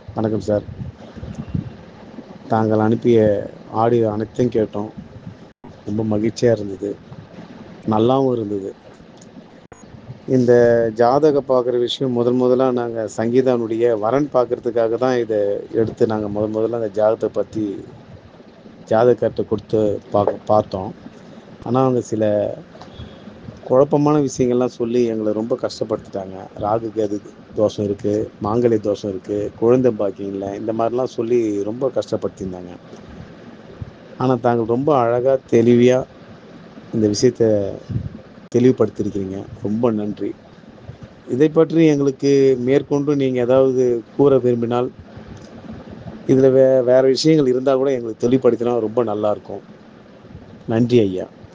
வணக்கம் சார் தாங்கள் அனுப்பிய ஆடியோ அனைத்தையும் கேட்டோம் ரொம்ப மகிழ்ச்சியாக இருந்தது நல்லாவும் இருந்தது இந்த ஜாதக பார்க்குற விஷயம் முதல் முதலாக நாங்கள் சங்கீதானுடைய வரன் பார்க்குறதுக்காக தான் இதை எடுத்து நாங்கள் முதல் முதல்ல அந்த ஜாதகத்தை பற்றி ஜாதகத்தை கொடுத்து பார்க்க பார்த்தோம் ஆனால் அவங்க சில குழப்பமான விஷயங்கள்லாம் சொல்லி எங்களை ரொம்ப கஷ்டப்படுத்திட்டாங்க ராகு கேது தோஷம் இருக்குது மாங்கல்ய தோஷம் இருக்குது குழந்தை பாக்கியம் இல்லை இந்த மாதிரிலாம் சொல்லி ரொம்ப கஷ்டப்படுத்தியிருந்தாங்க ஆனால் தாங்கள் ரொம்ப அழகாக தெளிவாக இந்த விஷயத்த தெளிவுபடுத்தியிருக்கிறீங்க ரொம்ப நன்றி இதை பற்றி எங்களுக்கு மேற்கொண்டு நீங்கள் ஏதாவது கூற விரும்பினால் இதில் வே வேறு விஷயங்கள் இருந்தால் கூட எங்களுக்கு தெளிவுபடுத்தினா ரொம்ப நல்லாயிருக்கும் நன்றி ஐயா